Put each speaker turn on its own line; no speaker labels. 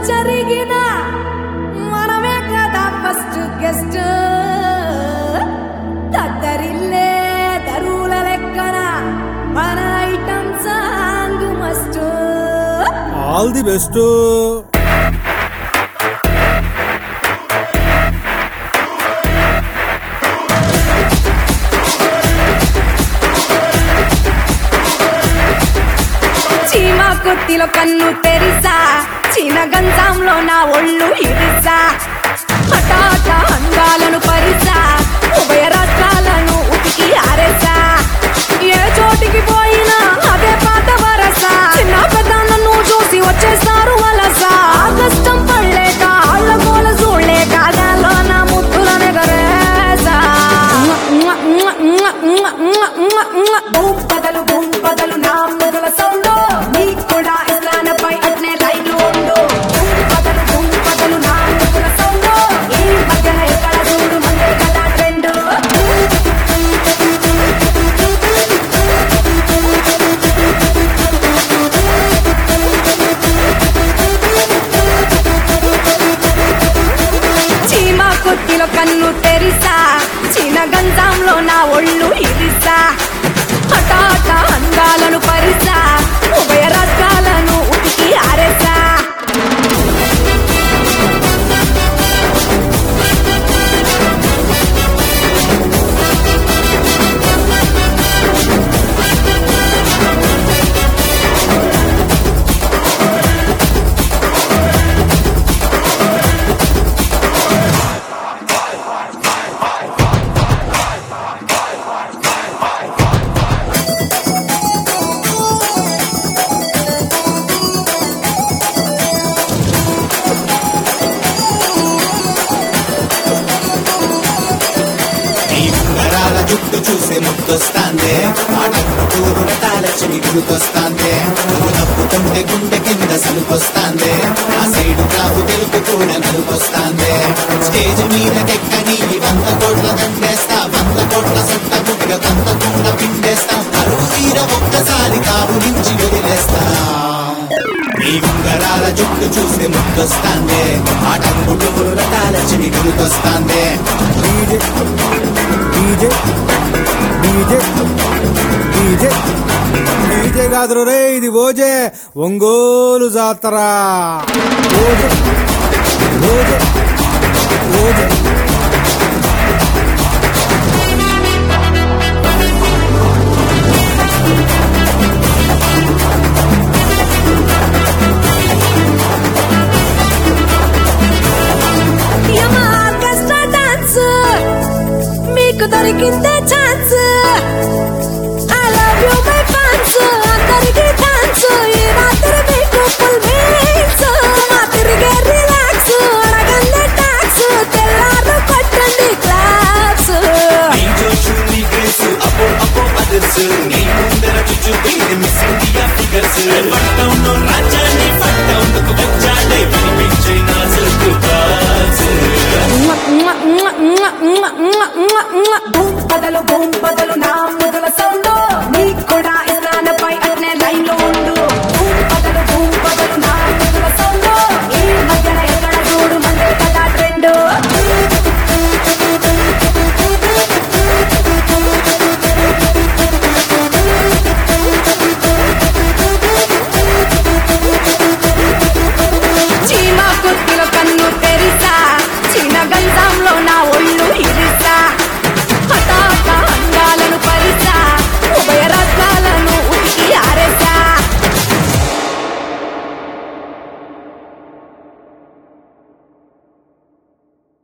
జరిగిన మనమే కదా ఫస్ట్ గెస్ట్ దద్దరిల్లే దరువుల లెక్కన మన item song must
all the best
చీమ కొత్తిలో కన్ను తెరిసా చీన గంజంలో నా ఒళ్ళు ఇరిసా హఠాట అందాలను పరిసా ఉభయ రాష్ట్రాలను ఉతికి ఆరేసా ఏ చోటికి పోయినా అదే పాత వరస చిన్న పెద్ద నన్ను చూసి వచ్చేస్తారు వలస ఆ కష్టం పడలేక ఆళ్ళ గోల చూడలేక గాల్లో నా ముద్దులనే గరేసా భూపదలు భూపదలు నా మొదల సౌండ్ నీకు కూడా ఇస్లానపై అట్నే రైలు ఉండు భూపదలు భూపదలు నా మొదల సౌండ్ ఈ మధ్యన ఎక్కడ చూడు మందే కదా ట్రెండ్ చీమ కొద్దిలో కన్ను తెరిసా చీన గంజంలో నా ఒళ్ళు ఇరిసా హఠాట అందాలను పరిసా ఉభయ రాష్ట్రాలను ఉతికి ఆరేసా
నీ ఉంగరాల జుట్టు చూసే ముద్దొస్తాందే ఆటూరు రకాలక్ష్మి గుర్తొస్తాందే నువ్వు నవ్వుతుంటే గుండె కింద సలుకొస్తాందే ఆ సైడు కాపు తెలుపు కూడా నలుకొస్తాందే స్టేజ్ మీద ఎక్కని వంద కోట్ల దండేస్తా వంద కోట్ల సొంత గుడ్డ వంద కోట్ల పిండేస్తా అరువు తీర ఒక్కసారి కాపు నుంచి వదిలేస్తా నీ ఉంగరాల జుట్టు చూసే ముద్దొస్తాందే ఆటంగుటూరు రకాలక్ష్మి గుర్తొస్తాందే
DJ DJ DJ DJ DJ కాదురు రే ఇది ఓజే ఒంగోలు జాతర ఓజే ఓజే ఓజే
యమ ఆర్కెస్ట్రా డాన్స్ మీకు దొరికిందే